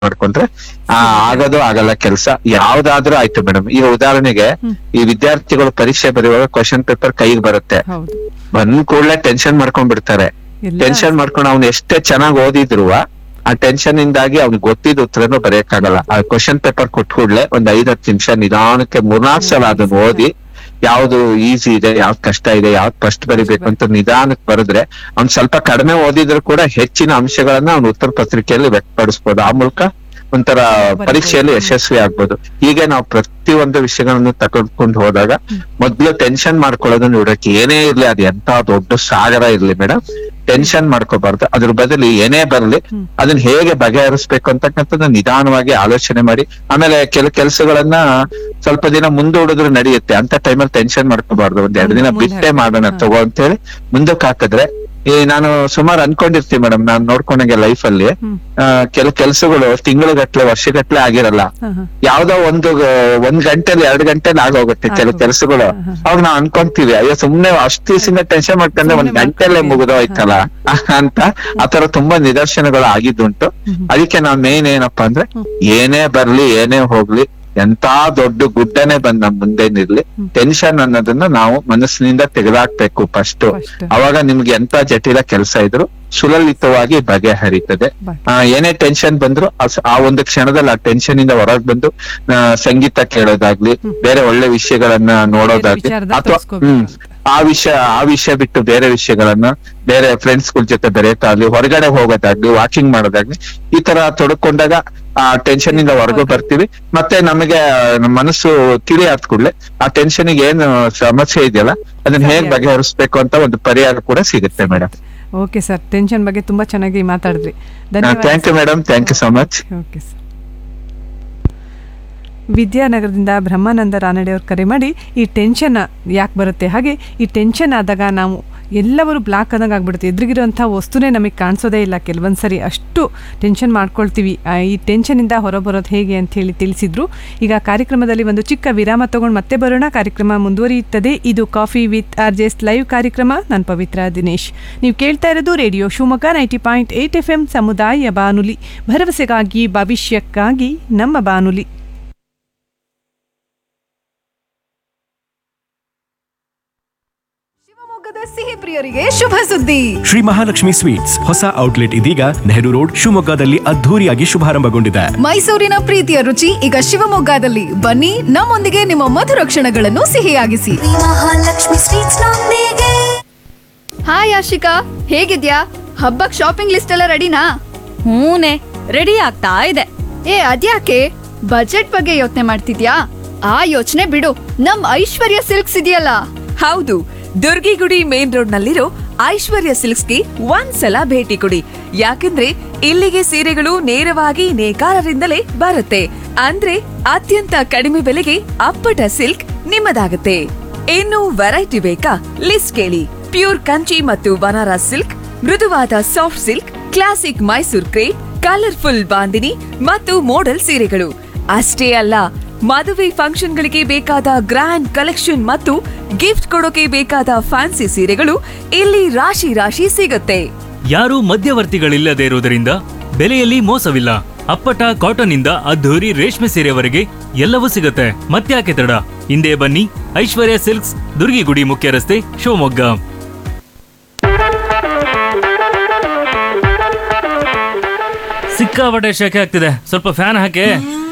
ಮಾಡ್ಕೊಂಡ್ರೆ ಆ ಆಗೋದು ಆಗಲ್ಲ ಕೆಲಸ ಯಾವ್ದಾದ್ರೂ ಆಯ್ತು ಮೇಡಮ್ ಈಗ ಉದಾಹರಣೆಗೆ ಈ ವಿದ್ಯಾರ್ಥಿಗಳು ಪರೀಕ್ಷೆ ಬರೆಯುವಾಗ ಕ್ವಶನ್ ಪೇಪರ್ ಕೈಗೆ ಬರುತ್ತೆ ಹೌದು ಬಂದ್ ಕೂಡಲೇ ಟೆನ್ಷನ್ ಮಾಡ್ಕೊಂಡ್ ಬಿಡ್ತಾರೆ ಎಲ್ಲ ಟೆನ್ಷನ್ ಮಾಡ್ಕೊಂಡು ಅವ್ನು ಎಷ್ಟೇ ಚೆನ್ನಾಗಿ ಓದಿದ್ರು ಆ ಟೆನ್ಷನ್ ಇಂದಾಗಿ ಅವ್ನಿಗೆ ಗೊತ್ತಿದ್ದ ಉತ್ತರನು ಬರೆಯಕ್ಕಾಗಲ್ಲ ಆ ಕ್ವಶನ್ ಪೇಪರ್ ಕೊಟ್ಟ ಕೂಡ್ಲೆ ಒಂದ್ ಐದ್ ಹತ್ತು ನಿಮಿಷ ನಿಧಾನಕ್ಕೆ ಮೂರ್ನಾಲ್ಕು ಸಲ ಅದನ್ನ ಓದಿ ಯಾವ್ದು ಈಸಿ ಇದೆ ಯಾವ್ದು ಕಷ್ಟ ಇದೆ ಯಾವ್ದು ಫಸ್ಟ್ ಬರಿಬೇಕು ಅಂತ ನಿಧಾನಕ್ಕೆ ಬರೆದ್ರೆ ಅವ್ನ್ ಸ್ವಲ್ಪ ಕಡಿಮೆ ಓದಿದ್ರು ಕೂಡ ಹೆಚ್ಚಿನ ಅಂಶಗಳನ್ನ ಅವ್ನ ಉತ್ತರ ಪತ್ರಿಕೆಯಲ್ಲಿ ವ್ಯಕ್ತಪಡಿಸ್ಬೋದು ಆ ಮೂಲಕ ಒಂಥರ ಪರೀಕ್ಷೆಯಲ್ಲಿ ಯಶಸ್ವಿ ಆಗ್ಬೋದು ಹೀಗೆ ನಾವು ಪ್ರತಿಯೊಂದು ವಿಷಯಗಳನ್ನು ತಗೊಂಡ್ಕೊಂಡು ಹೋದಾಗ ಮೊದ್ಲು ಟೆನ್ಷನ್ ಮಾಡ್ಕೊಳ್ಳೋದನ್ನ ನೋಡಕ್ಕೆ ಏನೇ ಇರ್ಲಿ ಅದು ಎಂತ ದೊಡ್ಡ ಸಾಗರ ಇರ್ಲಿ ಮೇಡಮ್ ಟೆನ್ಷನ್ ಮಾಡ್ಕೋಬಾರ್ದು ಅದ್ರ ಬದಲು ಏನೇ ಬರ್ಲಿ ಅದನ್ನ ಹೇಗೆ ಬಗೆಹರಿಸ್ಬೇಕು ಅಂತಕ್ಕಂಥದ್ದು ನಿಧಾನವಾಗಿ ಆಲೋಚನೆ ಮಾಡಿ ಆಮೇಲೆ ಕೆಲ ಕೆಲಸಗಳನ್ನ ಸ್ವಲ್ಪ ದಿನ ಮುಂದೂಡಿದ್ರು ನಡೆಯುತ್ತೆ ಅಂತ ಟೈಮಲ್ಲಿ ಟೆನ್ಷನ್ ಮಾಡ್ಕೋಬಾರ್ದು ಒಂದ್ ಎರಡು ದಿನ ಮುಂದೆ ಬಿಟ್ಟೆ ಮಾಡೋಣ ತಗೋ ಅಂತ ಹೇಳಿ ಮುಂದಕ್ಕೆ ಹಾಕಿದ್ರೆ ಈ ನಾನು ಸುಮಾರು ಅನ್ಕೊಂಡಿರ್ತೀನಿ ಮೇಡಮ್ ನಾನ್ ನೋಡ್ಕೊಂಡಂಗೆ ಲೈಫ್ ಅಲ್ಲಿ ಹ್ಮ್. ಆ, ಕೆಲ ಕೆಲ್ಸಗಳು ತಿಂಗಳುಗಟ್ಲೆ ವರ್ಷಗಟ್ಲೆ ಆಗಿರಲ್ಲ ಹಾ, ಹಾ. ಯಾವ್ದೋ ಒಂದು ಆ, ಒಂದ್ ಗಂಟೆಲಿ ಎರಡ್ ಗಂಟೆಲಿ ಆಗೋಗುತ್ತೆ ಕೆಲವು ಆಗೋಗುತ್ತೆ. ಕೆಲಸಗಳು ಹಾ, ಹಾ. ಅವಾಗ ನಾವ್ ಅನ್ಕೊಂತೀವಿ ಅಯ್ಯೋ ಸುಮ್ನೆ ಅಷ್ಟು ದಿವಸದಿಂದ ಟೆನ್ಷನ್ ಮಾಡ್ಕೊಂಡ್ರೆ ಒಂದ್ ಸುಮ್ನೆ ಗಂಟೆಲ್ಲೇ ಮಾಡ್ಕೊಂಡ್ವಿ. ಮುಗಿದೋಯ್ತಲ್ಲ ಅಂತ ಆತರ ತುಂಬಾ ನಿದರ್ಶನಗಳು ಆಗಿದ್ದುಂಟು ಹ್ಮ್. ಅದಕ್ಕೆ ನಾವ್ ಮೇನ್ ಏನಪ್ಪಾ ಅಂದ್ರೆ ಏನೇ ಬರ್ಲಿ ಏನೇ ಹೋಗ್ಲಿ ಎಂತ ದೊಡ್ಡ ಗುಡ್ಡನೆ ಬಂದ್ ನಮ್ ಮುಂದೆ ನಿರ್ಲಿ ಟೆನ್ಷನ್ ಅನ್ನೋದನ್ನ ನಾವು ಮನಸ್ಸಿನಿಂದ ತೆಗೆದಾಕ್ಬೇಕು ಫಸ್ಟ್ First. ಅವಾಗ ನಿಮ್ಗೆ ಎಂತ ಜಟಿಲ ಕೆಲಸ ಇದ್ರು ಸುಲಲಿತವಾಗಿ ಬಗೆಹರಿತದೆ ಬಗೆ. ಆ, ಏನೇ ಟೆನ್ಷನ್ ಬಂದ್ರು ಆ ಸ- ಆ ಒಂದು ಕ್ಷಣದಲ್ಲಿ ಆ ಟೆನ್ಷನ್ ಇಂದ ಹೊರಗ್ ಬಂದು ಆ, ಸಂಗೀತ ಕೇಳೋದಾಗ್ಲಿ ಬೇರೆ ಒಳ್ಳೆ ವಿಷಯಗಳನ್ನ ನೋಡೋದಾಗ್ಲಿ ವಿಚಾರದ ಅಥವಾ ತೋರ್ಸ್ಕೊಬೇಕು ಹ್ಮ್ ಆ ವಿಷಯ ಆ ವಿಷಯ ಬಿಟ್ಟು ಬೇರೆ ವಿಷಯಗಳನ್ನ ಬೇರೆ ಫ್ರೆಂಡ್ಸ್ ಗಳ ಜೊತೆ ಬೆರೆಯೋದಾಗ್ಲಿ ಹೊರಗಡೆ ಹೋಗೋದಾಗ್ಲಿ ವಾಕಿಂಗ್ ಮಾಡೋದಾಗ್ಲಿ ಈ ತರ ತೊಡ್ಕೊಂಡಾಗ ಆ ಟೆನ್ಷನ್ ಇಂದ ಹೊರಗೂ ಬರ್ತೀವಿ ಮತ್ತೆ ನಮಗೆ ನಮ್ಮ ಮನಸ್ಸು ತಿಳಿ ಆದ ಕೂಡಲೇ ಆ ಟೆನ್ಷನ್ ಏನು ಸಮಸ್ಯೆ ಇದೆಯಲ್ಲ ಅದನ್ನ ಹೇಗ್ ಸರಿ. ಬಗೆಹರಿಸ್ಬೇಕು ಅಂತ ಒಂದು ಪರಿಹಾರ ಕೂಡ ಸಿಗುತ್ತೆ ಮೇಡಮ್ ಓಕೆ ಸರ್ ಟೆನ್ಷನ್ ಬಗ್ಗೆ ತುಂಬಾ ಚೆನ್ನಾಗಿ ಮಾತಾಡಿದ್ರಿ ಧನ್ಯವಾದ thank you madam thank you so much okay sir ವಿದ್ಯಾನಗರದಿಂದ ಬ್ರಹ್ಮಾನಂದ ರಾನಡೆ ಅವ್ರು ಕರೆ ಮಾಡಿ ಈ ಟೆನ್ಷನ್ ಯಾಕೆ ಬರುತ್ತೆ ಹಾಗೆ ಈ ಟೆನ್ಷನ್ ಆದಾಗ ನಾವು ಎಲ್ಲವರು ಬ್ಲಾಕ್ ಆದಂಗೆ ಆಗ್ಬಿಡುತ್ತೆ ಎದುರಿಗಿರೋಂಥ ವಸ್ತುನೇ ನಮಗೆ ಕಾಣಿಸೋದೇ ಇಲ್ಲ ಕೆಲವೊಂದು ಸರಿ ಅಷ್ಟು ಟೆನ್ಷನ್ ಮಾಡ್ಕೊಳ್ತೀವಿ ಆ, ಈ ಟೆನ್ಷನಿಂದ ಹೊರಬರೋದು ಹೇಗೆ ಅಂತ ಹೇಳಿ ತಿಳಿಸಿದ್ರು ಈಗ ಕಾರ್ಯಕ್ರಮದಲ್ಲಿ ಒಂದು ಚಿಕ್ಕ ವಿರಾಮ ತಗೊಂಡು ಮತ್ತೆ ಬರೋಣ ಕಾರ್ಯಕ್ರಮ ಮುಂದುವರಿಯುತ್ತದೆ ಇದು coffee with R Js live ಕಾರ್ಯಕ್ರಮ ನಾನು ಪವಿತ್ರ ದಿನೇಶ್ ನೀವು ಕೇಳ್ತಾ ಇರೋದು radio Shivamogga ninety point eight F M ಸಮುದಾಯ ಬಾನುಲಿ ಭರವಸೆಗಾಗಿ ಭವಿಷ್ಯಕ್ಕಾಗಿ ನಮ್ಮ ಬಾನುಲಿ ಶಿವಮೊಗ್ಗದ ಸಿಹಿ ಪ್ರಿಯರಿಗೆ ಶುಭ ಸುದ್ದಿ ಶ್ರೀ ಮಹಾಲಕ್ಷ್ಮಿ ಸ್ವೀಟ್ಸ್ ಹೊಸ ಔಟ್ಲೆಟ್ ಇದೀಗ ನೆಹರು ರೋಡ್ ಶಿವಮೊಗ್ಗದಲ್ಲಿ ಅದ್ಧೂರಿಯಾಗಿ ಶುಭಾರಂಭಗೊಂಡಿದೆ ಮೈಸೂರಿನ ಪ್ರೀತಿಯ ರುಚಿ ಈಗ ಶಿವಮೊಗ್ಗದಲ್ಲಿ ಬನ್ನಿ ನಮ್ಮೊಂದಿಗೆ ನಿಮ್ಮ ಮಧುರ ಕ್ಷಣಗಳನ್ನು ಸಿಹಿಯಾಗಿಸಿ ಮಹಾಲಕ್ಷ್ಮಿ ಸ್ವೀಟ್ಸ್ ನೊಂದಿಗೆ ಹಾಯ್ ಆಶಿಕಾ ಹೇಗಿದ್ಯಾ ಹಬ್ಬಕ್ ಶಾಪಿಂಗ್ ಲಿಸ್ಟ್ ಎಲ್ಲ ರೆಡಿನಾ ಹೂನೆ ರೆಡಿ ಆಗ್ತಾ ಇದೆ ಏ ಅದ್ಯಾಕೆ ಬಜೆಟ್ ಬಗ್ಗೆ ಯೋಚನೆ ಮಾಡ್ತಿದ್ಯಾ ಆ ಯೋಚನೆ ಬಿಡು ನಮ್ ಐಶ್ವರ್ಯ ಸಿಲ್ಕ್ಸ್ ಇದೆಯಲ್ಲ ಹೌದು ದುರ್ಗಿಗುಡಿ ಮೇನ್ ರೋಡ್ ನಲ್ಲಿರೋ ಐಶ್ವರ್ಯ ಸಿಲ್ಕ್ಸ್ಗೆ ಒಂದ್ಸಲ ಭೇಟಿ ಕೊಡಿ ಯಾಕಂದ್ರೆ ಇಲ್ಲಿಗೆ ಸೀರೆಗಳು ನೇರವಾಗಿ ನೇಕಾರರಿಂದಲೇ ಬರುತ್ತೆ ಅಂದ್ರೆ ಅತ್ಯಂತ ಕಡಿಮೆ ಬೆಲೆಗೆ ಅಪ್ಪಟ ಸಿಲ್ಕ್ ನಿಮ್ಮದಾಗುತ್ತೆ ಇನ್ನು ವೆರೈಟಿ ಬೇಕಾ ಲಿಸ್ಟ್ ಕೇಳಿ ಪ್ಯೂರ್ ಕಂಚಿ ಮತ್ತು ಬನಾರಸ್ ಸಿಲ್ಕ್ ಮೃದುವಾದ soft silk classic Mysore crepe colourful bandhani ಮತ್ತು ಮೋಡಲ್ ಸೀರೆಗಳು ಅಷ್ಟೇ ಅಲ್ಲ ಮದುವೆ ಫಂಕ್ಷನ್ಗಳಿಗೆ ಬೇಕಾದ ಗ್ರ್ಯಾಂಡ್ ಕಲೆಕ್ಷನ್ ಮತ್ತು ಗಿಫ್ಟ್ ಕೊಡೋಕೆ ಬೇಕಾದ ಫ್ಯಾನ್ಸಿ ಸೀರೆಗಳು ಇಲ್ಲಿ ರಾಶಿ ರಾಶಿ ಸಿಗುತ್ತೆ ಯಾರೂ ಮಧ್ಯವರ್ತಿಗಳಿಲ್ಲದೆ ಇರುವುದರಿಂದ ಬೆಲೆಯಲ್ಲಿ ಮೋಸವಿಲ್ಲ ಅಪ್ಪಟ ಕಾಟನ್ ಇಂದ ಅದ್ಧೂರಿ ರೇಷ್ಮೆ ಸೀರೆವರೆಗೆ ಎಲ್ಲವೂ ಸಿಗುತ್ತೆ ಮತ್ತ್ಯಾಕೆ ತಡ ಹಿಂದೆ ಬನ್ನಿ ಐಶ್ವರ್ಯ ಸಿಲ್ಕ್ಸ್ ದುರ್ಗಿಗುಡಿ ಮುಖ್ಯ ರಸ್ತೆ ಶಿವಮೊಗ್ಗ ಸಿಕ್ಕಾಪಟ್ಟೆ ಶೆಕೆ ಆಗ್ತಿದೆ ಸ್ವಲ್ಪ ಫ್ಯಾನ್ ಹಾಕಿ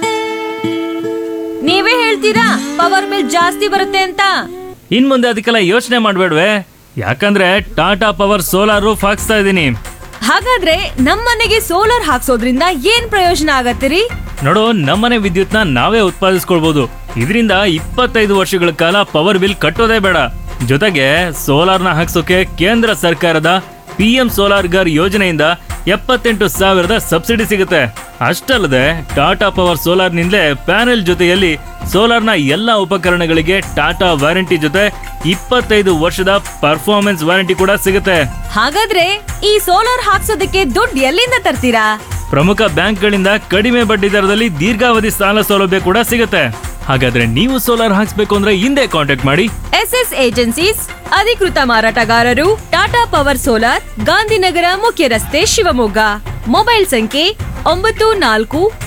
ನೀವೇ ಹೇಳ್ತೀರಾ ಪವರ್ ಬಿಲ್ ಜಾಸ್ತಿ ಬರುತ್ತೆ ಅಂತ ಇನ್ ಮುಂದೆ ಅದಕ್ಕೆಲ್ಲ ಯೋಚನೆ ಮಾಡ್ಬೇಡ್ವೆ ಯಾಕಂದ್ರೆ ಟಾಟಾ ಪವರ್ ಸೋಲಾರ್ ರೂಫ್ ಹಾಕ್ಸ್ತಾ ಇದ್ದೀನಿ ಹಾಗಾದ್ರೆ ನಮ್ಮನೆಗೆ ಸೋಲಾರ್ ಹಾಕ್ಸೋದ್ರಿಂದ ಏನ್ ಪ್ರಯೋಜನ ಆಗತ್ತಿರಿ ನೋಡು ನಮ್ಮನೆ ವಿದ್ಯುತ್ನ ನಾವೇ ಉತ್ಪಾದಿಸ್ಕೊಳ್ಬಹುದು ಇದರಿಂದ ಇಪ್ಪತ್ತೈದು ವರ್ಷಗಳ ಕಾಲ ಪವರ್ ಬಿಲ್ ಕಟ್ಟೋದೇ ಬೇಡ ಜೊತೆಗೆ ಸೋಲಾರ್ನ ಹಾಕ್ಸೋಕೆ ಕೇಂದ್ರ ಸರ್ಕಾರದ ಪಿ ಎಂ ಸೋಲಾರ್ ಗರ್ ಯೋಜನೆಯಿಂದ ಎಪ್ಪತ್ತೆಂಟು ಸಾವಿರದ ಸಬ್ಸಿಡಿ ಸಿಗುತ್ತೆ ಅಷ್ಟಲ್ಲದೆ ಟಾಟಾ ಪವರ್ ಸೋಲಾರ್ನಿಂದಲೇ ಪ್ಯಾನೆಲ್ ಜೊತೆಯಲ್ಲಿ ಸೋಲಾರ್ನ ಎಲ್ಲ ಉಪಕರಣಗಳಿಗೆ ಟಾಟಾ ವಾರಂಟಿ ಜೊತೆ ಇಪ್ಪತ್ತೈದು ವರ್ಷದ ಪರ್ಫಾರ್ಮೆನ್ಸ್ ವಾರಂಟಿ ಕೂಡ ಸಿಗುತ್ತೆ ಹಾಗಾದ್ರೆ ಈ ಸೋಲಾರ್ ಹಾಕ್ಸೋದಕ್ಕೆ ದುಡ್ಡು ಎಲ್ಲಿಂದ ತರ್ತೀರಾ ಪ್ರಮುಖ ಬ್ಯಾಂಕ್ಗಳಿಂದ ಕಡಿಮೆ ಬಡ್ಡಿ ದರದಲ್ಲಿ ದೀರ್ಘಾವಧಿ ಸಾಲ ಸೌಲಭ್ಯ ಕೂಡ ಸಿಗುತ್ತೆ ಹಾಗಾದ್ರೆ ನೀವು ಸೋಲಾರ್ ಹಾಕ್ಸ್ಬೇಕು ಅಂದ್ರೆ ಹಿಂದೆ ಕಾಂಟ್ಯಾಕ್ಟ್ ಮಾಡಿ ಎಸ್ ಎಸ್ ಏಜೆನ್ಸೀಸ್ ಅಧಿಕೃತ ಮಾರಾಟಗಾರರು ಟಾಟಾ ಪವರ್ ಸೋಲಾರ್ ಗಾಂಧಿನಗರ ಮುಖ್ಯ ರಸ್ತೆ ಶಿವಮೊಗ್ಗ ಮೊಬೈಲ್ ಸಂಖ್ಯೆ ಒಂಬತ್ತು ನಾಲ್ಕು